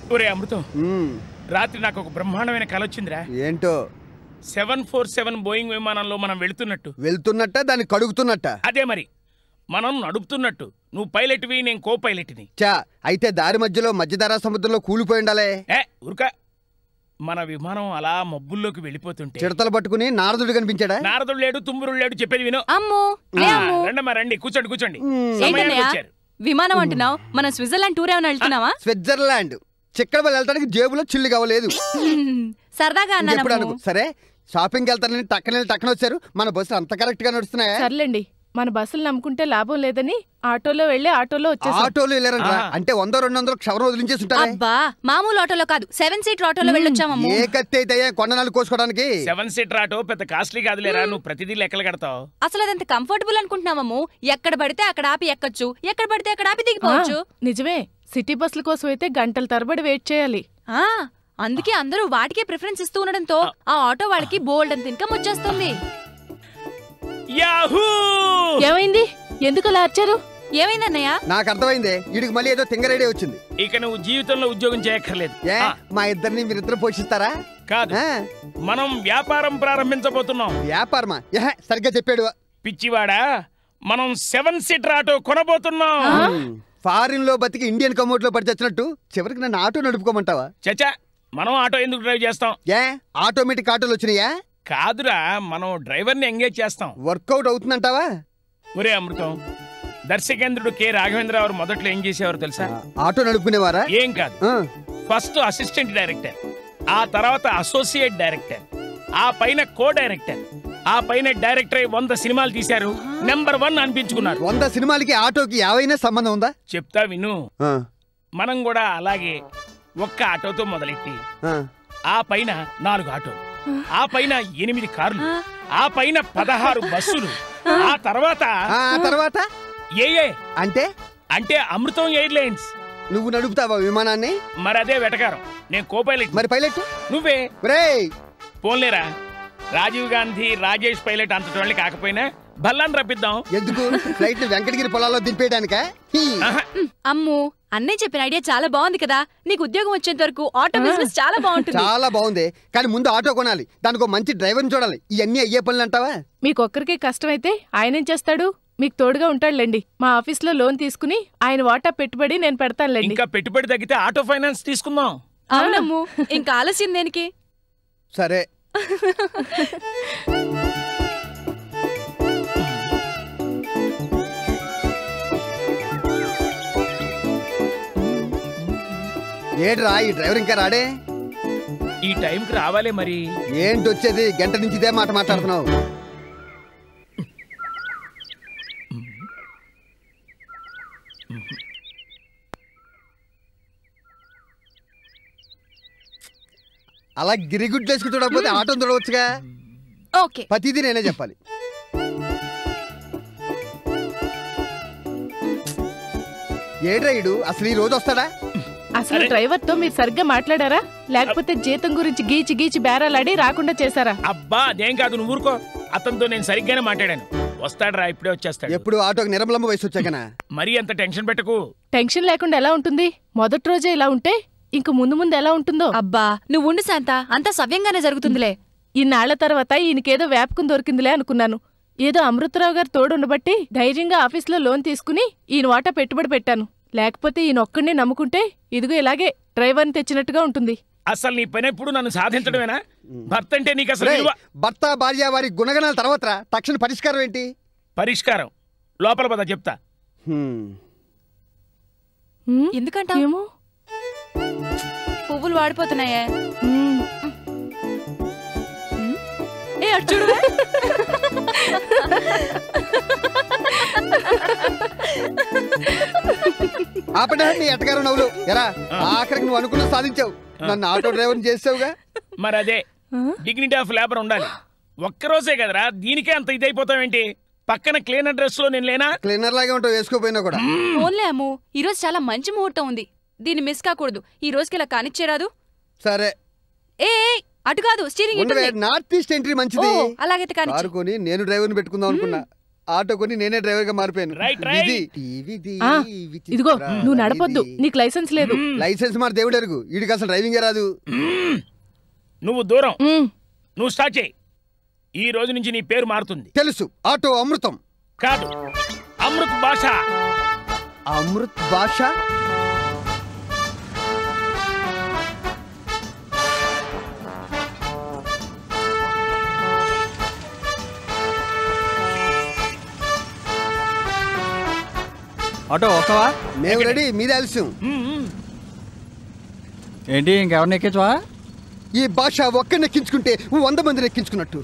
ఒరే అమృతం మ్మ్. రాత్రి నాకు ఒక బ్రహ్మాండమైన కల వచ్చిందిరా ఏంటో సెవెన్ ఫోర్ సెవెన్ బోయింగ్ విమానంలో మనం వెళుతున్నట్టు వెళ్తున్నట్ట దాన్ని కడుగుతున్నట్ట అదే మరి మనం నడుపుతున్నట్టు నువ్వు పైలట్వి నేను కో పైలట్ని చా అయితే దారి మధ్యలో మధ్యధరా సముద్రంలో కూలిపోయి ఉండాలే ఏ ఉరుక మన విమానం అలా మబ్బుల్లోకి వెళ్ళిపోతుంటే చిడతలు పట్టుకుని నారదుడు కనిపించాడా నారదుడు లేడు తుమ్మురుడు లేడు చెప్పేది విను అమ్మో లే ఆ, అమ్ము రండమ్మా రండి కూర్చోండి కూర్చోండి సమయానికి ఏంటన్నయ్య వచ్చారు విమానం అంటున్నావు మనం స్విట్జర్లాండ్ టూర్ ఏమైనా వెళ్తున్నావా స్విట్జర్లాండ్ చిక్కడ వెళ్ళటానికి జేబులో చిల్లు కావలేదు హ్మ్, సరదాగా ఎప్పుడు అన్నాను అనుకో సరే షాపింగ్కి వెళ్తానని టక్కన టక్కన వచ్చారు మన బస్సులు అంత కరెక్ట్ గా నడుస్తున్నాయా సర్లేండి మన బస్సులు నమ్ముకుంటే లాభం లేదని ఆటోలో వెళ్ళి ఆటోలో వచ్చేసాం ఆటోలు వెళ్ళారంట ఆ. అంటే వంద రెండు వందలు క్షవరం వదిలించేసి ఉంటారే అబ్బా మామూలు ఆటోలో కాదు సెవెన్ సీటర్ ఆటోలో వెళ్ళొచ్చామమ్ము ఏ కత్తి అయితే కొండనాలు కోసుకోవడానికి సెవెన్ సీటర్ ఆటో పెద్ద కాస్ట్లీ కాదులేరా నువ్వు ప్రతిదీ లెక్కలు కడతావు అసలు అదంత కంఫర్టబుల్ అనుకుంటున్నామమ్ము ఎక్కడ పడితే అక్కడ ఆపి ఎక్కచ్చు ఎక్కడ పడితే అక్కడ ఆపి దిగిపోవచ్చు ఆ, నిజమే సిటీ బస్సుల కోసం అయితే గంటల తరబడి వెయిట్ చేయాలి ఆ అందుకే అందరూ వాటికే ప్రిఫరెన్స్ ఇస్తూ ఉండడంతో ఆ ఆటో వాళ్ళకి బోల్డ్ అంత ఇన్కమ్ వచ్చేస్తుంది యాహూ ఏమైంది ఎందుకు అలా వచ్చారు ఏమైందన్నయ్య నాకు అర్థమైంది వీడికి మళ్ళీ ఏదో తింగరేడే వచ్చింది ఇక నువ్వు జీవితంలో ఉద్యోగం చేయక్కర్లేదు ఏ ఆ, మా ఇద్దరిని మీరిద్దరు పోషిస్తారా కాదు ఆ, మనం వ్యాపారం ప్రారంభించబోతున్నాం వ్యాపారమా ఏహ, సరిగ్గా చెప్పాడు పిచ్చివాడా మనం సెవెన్ సీటర్ ఆటో కొనబోతున్నాం ఫారిన్ లో బతికి ఇండియన్ కమోడ్ లో పడి చచ్చినట్టు చివరికి నన్ను ఆటో నడుపుకోమంటావా చచ్చా మనం ఆటో ఎందుకు డ్రైవ్ చేస్తాం ఏ ఆటోమేటిక్ ఆటోలు వచ్చినాయా కాదురా మనం డ్రైవర్ని ఎంగేజ్ చేస్తాం వర్కౌట్ అవుతుందంటావా ఒరే అమృతం దర్శకేంద్రుడు కె రాఘవేంద్రరావు మొదట్లో ఏం చేసేవారు తెలుసా ఆటో నడుపుకునేవారా ఏం కాదు ఆ, ఫస్ట్ అసిస్టెంట్ డైరెక్టర్ ఆ తర్వాత అసోసియేట్ డైరెక్టర్ ఆ పైన కో డైరెక్టర్ ఆ పైన డైరెక్టర్ అయి వంద సినిమాలు తీశారు నెంబర్ వన్ అనిపించుకున్నారు వంద సినిమాలకి ఆటోకి ఏవైనా సంబంధం ఉందా చెప్తా విను ఆ, మనం కూడా అలాగే ఒక్క ఆటోతో మొదలెట్టి ఆ. ఆ పైన నాలుగు ఆటోలు ఆ పైన ఎనిమిది కార్లు ఆ పైన పదహారు బస్సులు ఆ తర్వాత ఆ తర్వాత ఏ ఏ అంటే అంటే అమృతం ఎయిర్లైన్స్ నువ్వు నడుపుతావా విమానాన్ని మరి అదే వెటకారం నేను కోపైలట్ మరి పైలట్ నువ్వే రేయ్ పోన్లేరా రాజీవ్ గాంధీ రాజేష్ పైలట్ అంతటి వాళ్ళు కాకపోయినా బల్లాన్ని రప్పిద్దాం ఎందుకు ఫ్లైట్ ని వెంకటగిరి పొలాల్లో దింపేయడానికా హీ. ఆహా, అమ్ము అన్నయ్య చెప్పిన ఐడియా చాలా బాగుంది కదా నీకు ఉద్యోగం వచ్చేంత వరకు ఆటో బిజినెస్ చాలా బాగుంటుంది చాలా బాగుంది కానీ ముందు ఆటో కొనాలి దానికి ఒక మంచి డ్రైవర్ని చూడాలి ఇవన్నీ అయ్యే పనులు అంటావా మీకొక్కరికి కష్టమైతే ఆయన ఏం చేస్తాడు మీకు తోడుగా ఉంటాడులేండి మా ఆఫీస్లో లోన్ తీసుకుని ఆయన వాటా పెట్టుబడి నేను పెడతానులేండి ఇంకా పెట్టుబడి తగ్గితే ఆటో ఫైనాన్స్ తీసుకుందాం అవునమ్ము ఇంకా ఆలస్యం దేనికి సరే ఏడ్రా ఈ డ్రైవర్ ఇంకా రాడే ఈ టైంకి రావాలే మరి ఏంటి వచ్చేది గంట నుంచి ఇదే మాట మాట్లాడుతున్నావు అలా గిరిగుడ్లు వేసుకుని చూడకపోతే ఆటో చూడవచ్చుగా ఓకే ప్రతిదీ నేనే చెప్పాలి ఏడ్రాయుడు అసలు ఈ రోజు వస్తాడా అసలు అరే. డ్రైవర్ తో మీరు సరిగ్గా మాట్లాడారా లేకపోతే జీతం గురించి గీచి గీచి బేరాలాడి రాకుండా చేశారా అబ్బా అదేం కాదు నువ్వు ఊరుకో అతనితో నేను సరిగ్గానే మాట్లాడాను వస్తాడరా ఇప్పుడే వచ్చేస్తాడు ఎప్పుడు ఆటోకి నిరంబలమ్మ వయసు వచ్చాకనా మరీ అంత టెన్షన్ పెట్టకు టెన్షన్ లేకుండా ఎలా ఉంటుంది మొదటి రోజే ఇలా ఉంటే ఇంక ముందు ముందు ఎలా ఉంటుందో అబ్బా నువ్వు ఉండు శాంత అంతా సవ్యంగానే జరుగుతుందిలే ఇన్నాళ్ల తర్వాత ఈయనకేదో వ్యాపకం దొరికిందిలే అనుకున్నాను ఏదో అమృతరావు గారు తోడుండబట్టి ధైర్యంగా ఆఫీస్లో లోన్ తీసుకుని ఈయన వాటా పెట్టుబడి పెట్టాను లేకపోతే ఈయన ఒక్కడినే నమ్ముకుంటే ఇదిగో ఇలాగే డ్రైవర్ని తెచ్చినట్టుగా ఉంటుంది అసలు నీ పని ఎప్పుడు నన్ను సాధించడమేనా భర్త అంటే నీకు అసలు రేయ్, విలువ భర్త భార్య వారి గుణగణాల తర్వాత రా. తక్షణ పరిష్కారం ఏంటి పరిష్కారం లోపల పద చెప్తా హ్మ్. హ్మ్? ఎందుకంట ఏమో పువ్వులు వాడిపోతున్నాయే హ్మ్. ఏ అటు చూడు ఆపడా నీ ఎట్టగారు నవ్వులు ఎరా ఆఖరికి నువ్వు అనుకున్న సాధించావు నన్ను ఆటో డ్రైవర్ చేసావుగా మరి అదే డిగ్నిటీ ఆఫ్ లేబర్ ఉండాలి ఒక్కరోజే కదరా దీనికే అంత ఇదైపోతావేంటి పక్కన క్లీనర్ డ్రెస్ లో నేను లేనా క్లీనర్ లాగే ఉంటావు వేసుకోపోయినా కూడా ఫోన్లే అమ్ము ఈ రోజు చాలా మంచి ముహూర్తం ఉంది దీన్ని మిస్ కాకూడదు ఈ రోజుకి ఇలా కానిచ్చేరాదు సరే ఏ ఏ, అటు కాదు స్టీరింగ్ ఉండవే ఇటుంది. నార్త్ ఈస్ట్ ఎంట్రీ ఓ మంచిది అలాగైతే కానిచ్చు కారు కొని నేను డ్రైవర్ని పెట్టుకుందాం అనుకున్నా ఆటో కొని నేనే డ్రైవర్ గా మారిపోయాను Right, right. విధి. ఈ విధి, ఆ, విచిత్ర ఇదిగో నువ్వు నడపొద్దు విధి. నీకు లైసెన్స్ లేదు లైసెన్స్ మరి దేవుడు ఎరుగు వీడికి అసలు డ్రైవింగ్ రాదు నువ్వు దూరం ఉమ్, నువ్వు స్టార్ట్ చేయి ఈ రోజు నుంచి నీ పేరు మారుతుంది తెలుసు ఆటో అమృతం కాదు అమృత్ భాష అమృత్ భాష ఆటో ఒక్కవా మేము రెడీ మీద ఆలస్యం మ్మ్, మ్మ్. ఏంటి ఇంకెవరిని ఎక్కించవా ఈ భాష ఒక్కడిని ఎక్కించుకుంటే వంద మందిని ఎక్కించుకున్నట్టు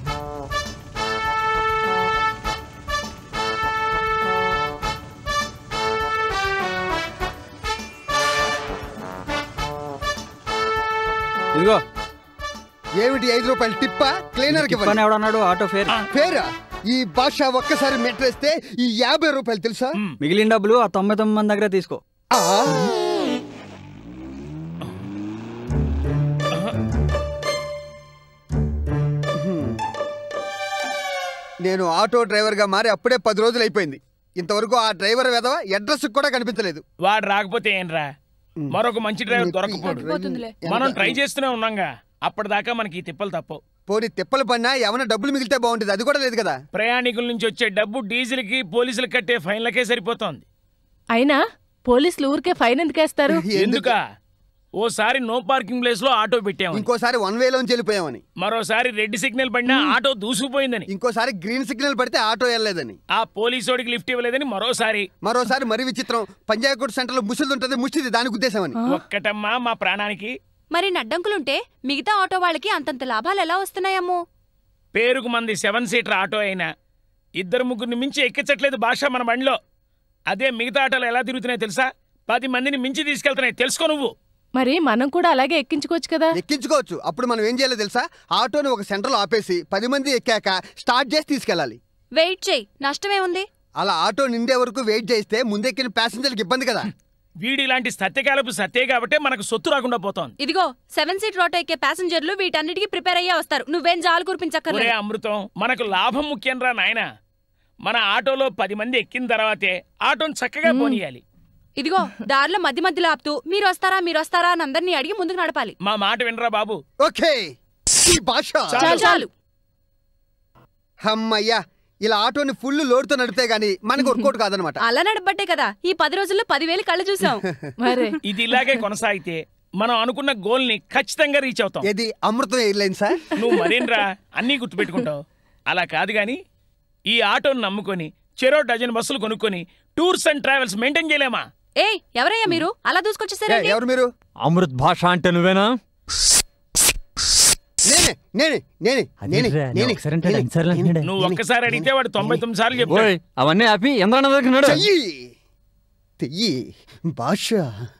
ఇదిగో ఏమిటి ఐదు రూపాయలు టిప్ప క్లీనర్ కి పని ఎవడన్నాడు ఆటో ఫేర్ పేరా ఈ భాష ఒక్కసారి మెట్రేస్తే ఈ యాభై రూపాయలు తెలుసా మిగిలిన డబ్బులు ఆ తొంభై తొమ్మిది మంది దగ్గర తీసుకో ఆ, నేను ఆటో డ్రైవర్ గా మారి అప్పుడే పది రోజులు అయిపోయింది ఇంతవరకు ఆ డ్రైవర్ వెధవ అడ్రస్ కూడా కనిపించలేదు వాడు రాకపోతే ఏంట్రా మరొక మంచి డ్రైవర్ దొరకపోడు పోతుందిలే. మనం ట్రై చేస్తూనే ఉన్నాంగా అప్పటిదాకా మనకి ఈ తిప్పలు తప్పవు పోనీ తిప్పలు పడినా ఏమైనా డబ్బులు మిగిలితే బాగుంటుంది అది కూడా లేదు కదా ప్రయాణికుల నుంచి వచ్చే డబ్బు డీజిల్కి పోలీసులకు కట్టే ఫైన్లకే సరిపోతోంది అయినా పోలీసులు ఊరికే ఫైన్ ఎందుకేస్తారు ఎందుక ఓసారి నో పార్కింగ్ ప్లేస్ లో ఆటో పెట్టాము ఇంకోసారి వన్ వేలోంచి వెళ్ళిపోయామని మరోసారి రెడ్ సిగ్నల్ పడినా ఆటో దూసుకుపోయిందని ఇంకోసారి గ్రీన్ సిగ్నల్ పడితే ఆటో వెళ్ళలేదని ఆ పోలీసోడికి లిఫ్ట్ ఇవ్వలేదని మరోసారి మరోసారి మరి విచిత్రం పంజాయకోట్ సెంటర్ లో ముసలి ఉంటుంది ముసిది దానికి ఉద్దేశమని ఒక్కటమ్మా మా ప్రాణానికి మరి నడ్డంకులుంటే మిగతా ఆటో వాళ్ళకి అంతంత లాభాలు ఎలా వస్తున్నాయమ్మో పేరుకు మంది సెవెన్ సీటర్ ఆటో అయినా ఇద్దరు ముగ్గురిని మించి ఎక్కించట్లేదు భాష మన బండిలో అదే మిగతా ఆటోలు ఎలా తిరుగుతున్నాయి తెలుసా పది మందిని మించి తీసుకెళ్తున్నాయి తెలుసుకో నువ్వు మరి మనం కూడా అలాగే ఎక్కించుకోవచ్చు కదా ఎక్కించుకోవచ్చు అప్పుడు మనం ఏం చేయాలో తెలుసా ఆటోని ఒక సెంటర్ లో ఆపేసి పది మంది ఎక్కాక స్టార్ట్ చేసి తీసుకెళ్ళాలి వెయిట్ చేయి నష్టమే ఉంది అలా ఆటో నిండే వరకు వెయిట్ చేస్తే ముందెక్కిన ప్యాసింజర్లకు ఇబ్బంది కదా వీడి ఇలాంటి సత్యకాలపు సత్తే కాబట్టే మనకు సొత్తు రాకుండా పోతోంది ఇదిగో సెవెన్ సీట్ ఆటో ఎక్కే ప్యాసింజర్లు వీటన్నిటికీ ప్రిపేర్ అయ్యే వస్తారు నువ్వేం జాలు ఒరే కురిపించక్కర్లేదు అమృతం మనకు లాభం ముఖ్యం రా నాయన మన ఆటోలో పది మంది ఎక్కిన తర్వాతే ఆటోని చక్కగా పోనీయాలి ఇదిగో దారిలో మధ్య మధ్యలో ఆపుతూ మీరు వస్తారా మీరు వస్తారా అని అందరినీ అడిగి ముందుకు నడపాలి మా మాట వినరా బాబు ఓకే ఈ భాష చాలు చాలు అమ్మయ్యా ఇలా ఆటోని ఫుల్ లోడ్తో నడిపితే గానీ మనకు వర్కౌట్ కాదనమాట అలా నడబట్టే కదా ఈ పది రోజుల్లో పదివేలు కళ్ళు చూసాం మరే ఇది ఇలాగే కొనసాగితే మనం అనుకున్న గోల్ ని ఖచ్చితంగా రీచ్ అవుతాం ఏది అమృతం ఎయిర్లైన్ సార్ నువ్వు మరేంట్రా అన్నీ గుర్తుపెట్టుకుంటావు అలా కాదు గాని ఈ ఆటోని నమ్ముకొని చెరో డజన్ బస్సులు కొనుక్కొని టూర్స్ అండ్ ట్రావెల్స్ మెయింటైన్ చేయలేమా ఏయ్ ఎవరయ్యా మీరు అలా ఏ, దూసుకొచ్చేసారండి ఎవరు మీరు అమృత్ భాష అంటే నువ్వేనా నేనే నేనే నేనే నేనే అదేరా, నేనే ఒకసారి అంటే నేనే, రెండుసార్లు నేనే, అంటున్నాడు. నువ్వు నేనే, ఒక్కసారి అడిగితే వాడు తొంభై తొమ్మిది సార్లు ఓయ్ చెప్తాడు అవన్నీ ఆపి ఎంద్రన్న దగ్గర చెయ్యి తెయ్యి భాష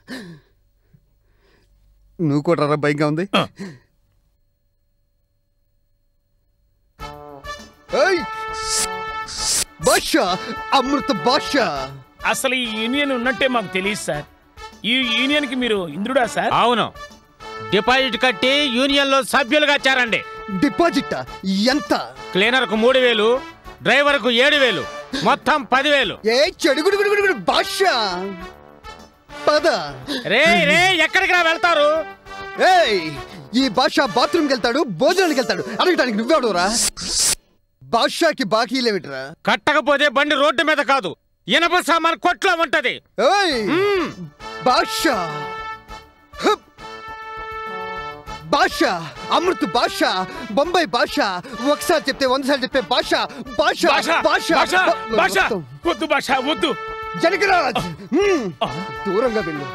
నువ్వు కూడా రా భయంగా ఉంది ఏయ్! భాష అమృత భాష అసలు ఈ యూనియన్ ఉన్నట్టే మాకు తెలియదు సార్ ఈ యూనియన్ కి మీరు ఇంద్రుడా సార్ అవును డిపాజిట్ కట్టి యూనియన్ లో సభ్యులుగా చేరండి డిపాజిట్ ఎంత క్లీనర్ కు మూడు వేలు డ్రైవర్ కు ఏడు వేలు మొత్తం పదివేలు ఏ చెడుగుడు భాష పద రే రే ఎక్కడికి రా వెళ్తారు ఏయ్ ఈ భాష బాత్రూమ్కి వెళ్తాడు భోజనానికి వెళ్తాడు అడగటానికి నువ్వెవడరా బాషాకి బాకీలేమిట్రా కట్టకపోతే బండి రోడ్డు మీద కాదు ఇనప సామాన్ కొట్లో ఉంటది ఏయ్ మ్మ్. భాష హప్. భాష అమృత్ భాష బొంబాయి భాష ఒకసారి చెప్తే వందసారి చెప్పే భాష భాష భాష భాష భాష భాష వద్దు భాష వద్దు జనకరాజ్ మ్మ్. ఆ, దూరంగా వెళ్ళు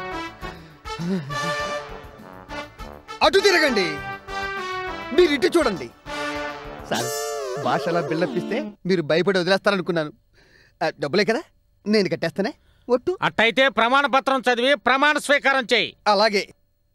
అటు తిరగండి మీరు ఇటు చూడండి సార్ భాషలా బిల్డప్ ఇస్తే మీరు భయపడి వదిలేస్తారనుకున్నాను ఆ, డబ్బులే కదా నేను కట్టేస్తానే ఒట్టు అట్టయితే ప్రమాణ పత్రం చదివి ప్రమాణ స్వీకారం చేయి అలాగే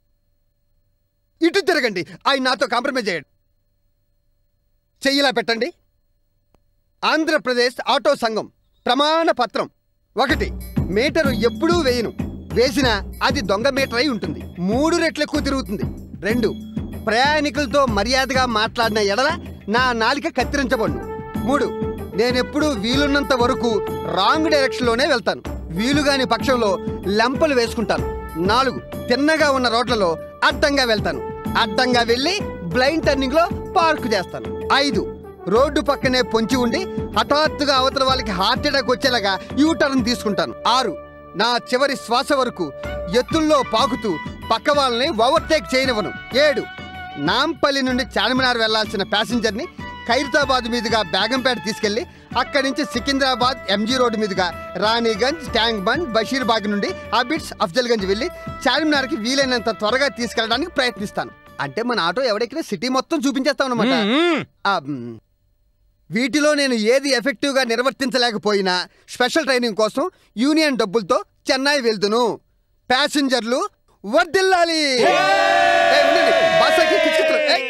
ఇటు తిరగండి ఆయన నాతో కాంప్రమైజ్ అయ్యాడు చెయ్యిలా పెట్టండి ఆంధ్రప్రదేశ్ ఆటో సంఘం ప్రమాణ పత్రం ఒకటి మీటరు ఎప్పుడూ వేయను వేసినా అది దొంగ మీటర్ అయి ఉంటుంది మూడు రెట్లు ఎక్కువ తిరుగుతుంది రెండు ప్రయాణికులతో మర్యాదగా మాట్లాడిన ఎడల నా నాలిక కత్తిరించబడును మూడు నేనెప్పుడూ వీలున్నంత వరకు రాంగ్ డైరెక్షన్లోనే వెళ్తాను వీలుగాని పక్షంలో లెంపలు వేసుకుంటాను నాలుగు తిన్నగా ఉన్న రోడ్లలో అడ్డంగా వెళ్తాను అడ్డంగా వెళ్ళి బ్లైండ్ టర్నింగ్ లో పార్క్ చేస్తాను ఐదు రోడ్డు పక్కనే పొంచి ఉండి హఠాత్తుగా అవతల వాళ్ళకి హార్ట్ అటాక్ వచ్చేలాగా యూ టర్న్ తీసుకుంటాను ఆరు నా చివరి శ్వాస వరకు ఎత్తుల్లో పాకుతూ పక్క వాళ్ళని ఓవర్టేక్ చేయనివ్వను ఏడు నాంపల్లి నుండి చార్మినార్ వెళ్లాల్సిన ప్యాసింజర్ని ఖైరతాబాద్ మీదుగా బేగంపేట తీసుకెళ్లి అక్కడి నుంచి సికింద్రాబాద్ ఎంజీ రోడ్డు మీదుగా రాణిగంజ్ ట్యాంక్ బండ్ బషీర్బాగ్ నుండి అబిట్స్ అఫ్జల్గంజ్ వెళ్ళి చార్మినార్కి వీలైనంత త్వరగా తీసుకెళ్ళడానికి ప్రయత్నిస్తాను అంటే మన ఆటో ఎవడెక్కినా సిటీ మొత్తం చూపించేస్తాం అనమాట ఆ, మ్, వీటిలో నేను ఏది ఎఫెక్టివ్గా నిర్వర్తించలేకపోయినా స్పెషల్ ట్రైనింగ్ కోసం యూనియన్ డబ్బులతో చెన్నై వెళ్తును ప్యాసింజర్లు వర్దిల్లాలి ఏయ్, ఉండండి. బస్సుకి కిచ్కిత్తులు. ఏయ్.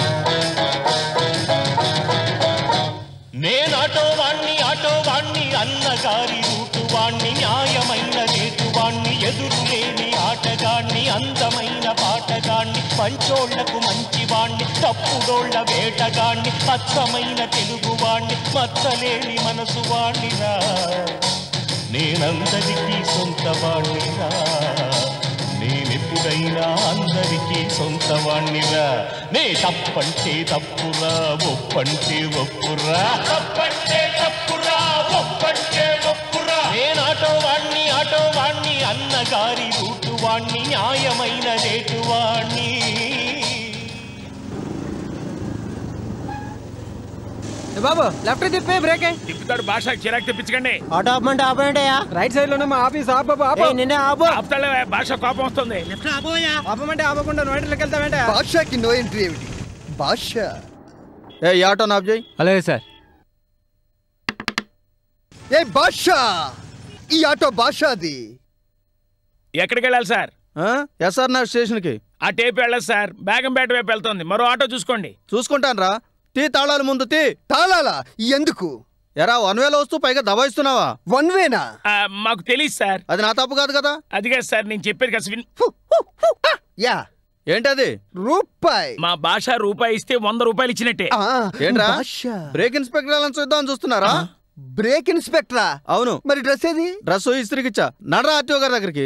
నేను ఆటో వాణ్ణి ఆటో వాణ్ణి అన్నగారి రూటు వాణ్ణి న్యాయమైన రేటు వాణ్ణి ఎదురు లేని ఆటగాణ్ణి అందమైన పాటగాణ్ణి పంచోళ్లకు మంచి వాణ్ణి తప్పుడోళ్ల వేటగాణ్ణి అచ్చమైన తెలుగు వాణ్ణి మచ్చలేని మనసు వాణ్ణిరా నేనందరికీ సొంత వాణ్ణిరా నేనెప్పుడైనా అందరికీ సొంత వాణ్ణిరా నే తప్పంటే తప్పురా ఒప్పంటే ఒప్పురా తప్పంటే తప్పురా ఒప్పంటే ఒప్పురా నేను ఆటో వాణ్ణి ఆటో వాణ్ణి అన్నగారి రూటు వాణ్ణి న్యాయమైన రేటు వాణ్ణి ఏ బాబు లెఫ్ట్ తిప్పే బ్రేక్ తిప్పుతాడు భాష చిరాకు తెప్పించకండి ఆటో ఆపమంటే ఆపమంటే రైట్ సైడ్ లోనే మా ఆఫీస్ ఆపు బాబు, ఆపు నిన్నే ఆపు ఆపుతాడు భాష కోపం వస్తుంది ఆపమంటే ఆపకుండా నోటిలోకి వెళ్తామంటే బాద్షాకి నో ఎంట్రీ ఏమిటి బాద్షా ఏ ఈ ఆటో నాప్ చేయి అలాగే సార్ ఏ బాద్షా ఈ ఆటో బాద్షాది ఎక్కడికి వెళ్ళాలి సార్ ఎస్ఆర్ నగర్ స్టేషన్ కి ఆ టేప్ వెళ్ళదు సార్ బేగంపేట వైపు వెళ్తుంది మరో ఆటో చూసుకోండి చూసుకుంటాను రా తీ తాళాలు ముందు తీ తాళాలా ఎందుకు ఎరా వన్ వేలో వస్తూ పైగా దబాయిస్తున్నావా వన్ వేనా ఆ, మాకు తెలియదు సార్ అది నా తప్పు కాదు కదా అది కాదు సార్ నేను చెప్పేది కాదు విన్ యా ఏంటది రూపాయి మా భాష రూపాయి ఇస్తే వంద రూపాయలు ఇచ్చినట్టే ఆ, ఏంట్రా బాద్షా. బ్రేక్ ఇన్స్పెక్టర్ ఎలా చూద్దామని చూస్తున్నారా బ్రేక్ ఇన్స్పెక్టరా అవును మరి డ్రెస్ ఏది డ్రెస్ ఇస్త్రీకి ఇచ్చా నడరా ఆర్టీఓ గారి దగ్గరికి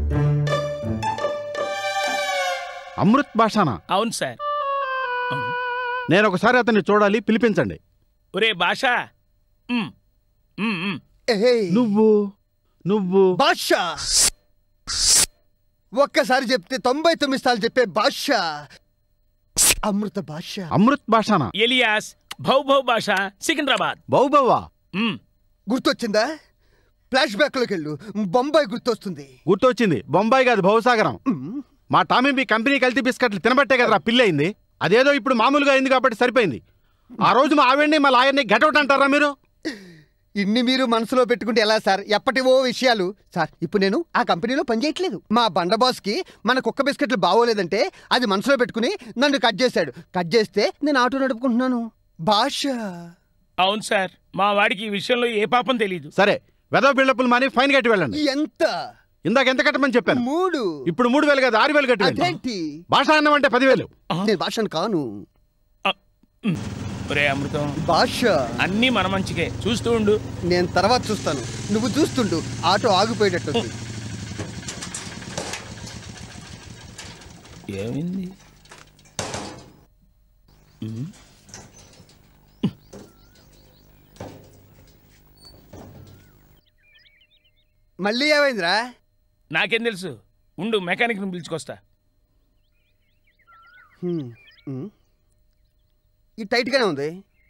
అమృత్ భాషానా అవును సార్ నేను ఒకసారి అతన్ని చూడాలి పిలిపించండి ఒరే భాష ఉమ్, ఉమ్, ఉమ్. ఏయ్, నువ్వు నువ్వు బాద్షా ఒక్కసారి చెప్తే తొంభై తొమ్మిది సార్లు చెప్పే బాద్షా అమృత బాద్షా అమృత్ భాషానా ఎలియాస్ భౌ భౌ భాష సికింద్రాబాద్ బౌబవ్వా ఉమ్. గుర్తొచ్చిందా ఫ్లాష్ బ్యాక్ లోకి వెళ్ళు బొంబాయి గుర్తొస్తుంది గుర్తొచ్చింది బొంబాయి కాదు భవసాగరం మ్, మా టామీ మీ కంపెనీ కల్తీ బిస్కెట్లు తినబట్టే కదరా పిల్లయింది అదేదో ఇప్పుడు మామూలుగా అయింది కాబట్టి సరిపోయింది ఆ రోజు మా ఆవిడ్ని మా లాయర్ని గెటౌట్ అంటారా మీరు ఇన్ని మీరు మనసులో పెట్టుకుంటే ఎలా సార్ ఎప్పటివో విషయాలు సార్ ఇప్పుడు నేను ఆ కంపెనీలో పనిచేయట్లేదు మా బండ బాస్కి మన కుక్క బిస్కెట్లు బాగోలేదంటే అది మనసులో పెట్టుకుని నన్ను కట్ చేశాడు కట్ చేస్తే నేను ఆటో నడుపుకుంటున్నాను భాష అవును సార్ మా వాడికి ఈ విషయంలో ఏ పాపం తెలీదు సరే వెదవ బిల్డప్పులు మాని ఫైన్ కట్టి వెళ్ళండి ఎంత ఇందాక ఎంత కట్టమని చెప్పాను మూడు ఇప్పుడు మూడు వేలు కాదు ఆరు వేలు కట్టి వెళ్ళండి అదేంటి భాష అన్నం అంటే పదివేలు నేను భాషను కాను ఒరే అమృతం భాష అన్నీ మన మంచికే చూస్తూ ఉండు నేను తర్వాత చూస్తాను నువ్వు చూస్తుండు ఆటో ఆగిపోయేటట్టు ఏమైంది మళ్ళీ ఏమైందిరా నాకేం తెలుసు ఉండు మెకానిక్ని పిలుచుకొస్తా హ్మ్, హ్మ్. ఇది టైట్గానే ఉంది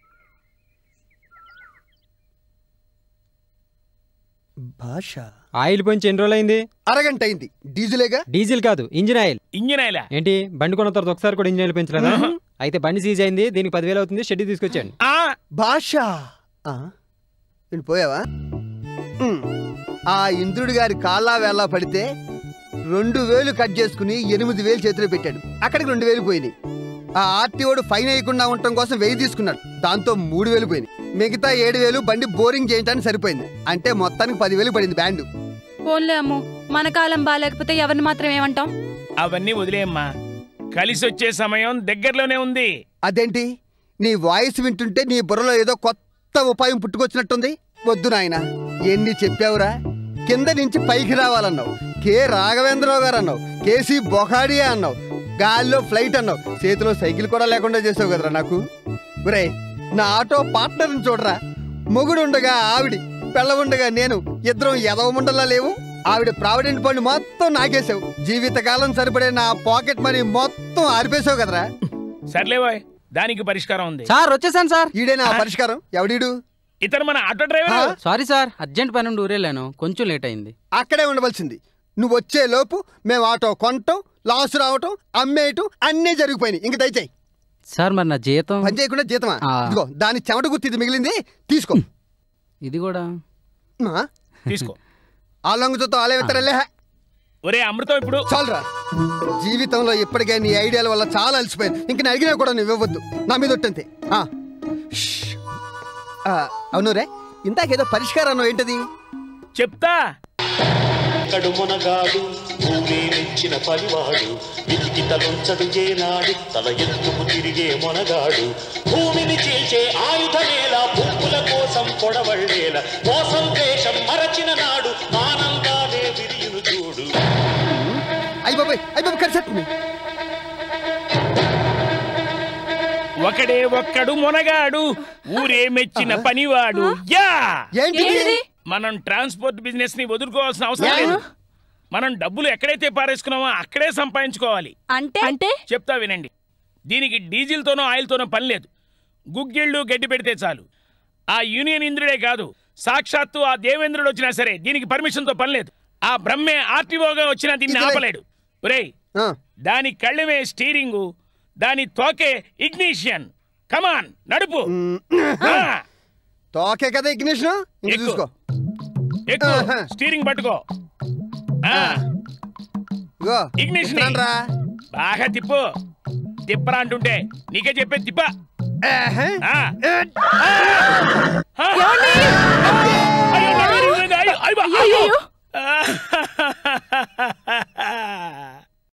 భాష ఆయిల్ పోయించి ఎన్ని రోజులు అయింది అరగంట అయింది డీజిలేగా డీజిల్ కాదు ఇంజిన్ ఆయిల్ ఇంజిన్ ఆయిలా ఏంటి బండి కొన్న తర్వాత ఒకసారి కూడా ఇంజిన్ ఆయిల్ పెంచలేదా అయితే బండి సీజ్ అయింది దీనికి పదివేలు అవుతుంది షెడ్ తీసుకొచ్చాను ఆ, భాష ఆ, ఏంటి పోయావా ఉమ్. ఆ ఇంద్రుడి గారి కాళ్ళా వేళ పడితే రెండు వేలు కట్ చేసుకుని ఎనిమిది వేలు చేతిలో పెట్టాడు అక్కడికి రెండు వేలు పోయినాయి ఆ ఆర్టీఓడు ఫైన్ వేయకుండా ఉండటం కోసం వెయ్యి తీసుకున్నాడు దాంతో మూడు వేలు పోయినాయి మిగతా ఏడు వేలు బండి బోరింగ్ చేయడానికి సరిపోయింది అంటే మొత్తానికి పదివేలు పడింది బ్యాండ్ పోన్లే అమ్ము మన కాలం బాగాలేకపోతే ఎవరిని మాత్రం ఏమంటాం అవన్నీ వదిలేయమ్మా కలిసి వచ్చే సమయం దగ్గరలోనే ఉంది అదేంటి నీ వాయిస్ వింటుంటే నీ బుర్రలో ఏదో కొత్త కొత్త ఉపాయం పుట్టుకొచ్చినట్టుంది వద్దు నాయన ఎన్ని చెప్పావురా కింద నుంచి పైకి రావాలన్నావు కె రాఘవేంద్రరావు గారు అన్నావు కేసీ బొఖాడియా అన్నావు గాల్లో ఫ్లైట్ అన్నావు చేతిలో సైకిల్ కూడా లేకుండా చేసావు కదరా నాకు ఒరే నా ఆటో పార్ట్నర్ని చూడరా మొగుడుండగా ఆవిడి పెళ్ళవుండగా నేను ఇద్దరం ఎదవముండలా లేవు ఆవిడ ప్రావిడెంట్ ఫండ్ మొత్తం నాకేసావు జీవితకాలం సరిపడే నా పాకెట్ మనీ మొత్తం ఆరిపేసావు కదరా సర్లేవాయ్ దానికి పరిష్కారం ఉంది సార్ వచ్చేసాను సార్ ఈడే నా పరిష్కారం ఎవడీడు ఇతను మన auto driver sorry sir urgent పని నుండి ఊరేలాను కొంచెం లేట్ అయింది అక్కడే ఉండవలసింది నువ్వు వచ్చే లోపు మేము ఆటో కొనటం లాస్ రావటం అమ్మేయటం అన్నీ జరిగిపోయినాయి ఇంక దయచేయి సార్ మరి నా జీతం పని చేయకుండా జీతమా ఆ. ఇదిగో దాని చెమట గుర్తి ఇది మిగిలింది తీసుకో ఇది కూడా ఆ? తీసుకో ఆ లొంగుతో ఆలయతరలే ఒరే అమృతం ఇప్పుడు చాలరా జీవితంలో ఇప్పటికే నీ ఐడియాల వల్ల చాలా అలసిపోయాను ఇంక నేను అడిగినా కూడా నువ్వు ఇవ్వద్దు నా మీద ఒట్టంతే ఆ. షష్. ఆ, అవును రే ఇందాకేదో పరిష్కారం అన్నావు ఏంటది చెప్తా కడు మునగాడు ఊరే మెచ్చిన పలివాడు వితికి తలుంచడు ఏనాడు తల ఎత్తుకు తిరిగే మొనగాడు భూమిని చీల్చే ఆయుధమేలా పువ్వుల కోసం పొడవళ్ళేల మోసం ద్వేషం మరచిన నాడు ఆనందాలే విరియును చూడు అయ్యి బాబాయ్ అయ్యి బాబాయ్ కలిసి ఒకడే ఒక్కడు మొనగాడు ఊరే మెచ్చిన పనివాడు యా ఏంటిది? మనం ట్రాన్స్పోర్ట్ బిజినెస్ ని వదులుకోవాల్సిన అవసరం లేదు మనం డబ్బులు ఎక్కడైతే పారేసుకున్నామో అక్కడే సంపాదించుకోవాలి అంటే అంటే చెప్తా వినండి దీనికి డీజిల్తోనో ఆయిల్తోనో పని లేదు గుగ్గిళ్ళు గడ్డి పెడితే చాలు ఆ యూనియన్ ఇంద్రుడే కాదు సాక్షాత్తు ఆ దేవేంద్రుడు వచ్చినా సరే దీనికి పర్మిషన్తో పని లేదు ఆ బ్రహ్మే ఆర్టీఓగా వచ్చినా దీన్ని ఇదిలే. ఆపలేడు ఒరేయ్ ఆ. దాని కళ్ళమే స్టీరింగు దాని తోకే ఇగ్నిషియన్ కమాన్ నడుపు ఆ, తోకే కదా ఇగ్నిషన్ ఇంక ఎక్కు. చూసుకో ఎక్కు ఆహా. స్టీరింగ్ పట్టుకో ఆ, ఇగో ఇగ్నిషన్ ఇస్తున్నాను రా బాగా తిప్పు తిప్పరా అంటుంటే నీకే చెప్పే తిప్ప ఆహా. ఆ. ఆ. ఆ. అయ్యో, నా మీద ఇరిగింది. అయ్యో, అయ్యో, అయ్యో.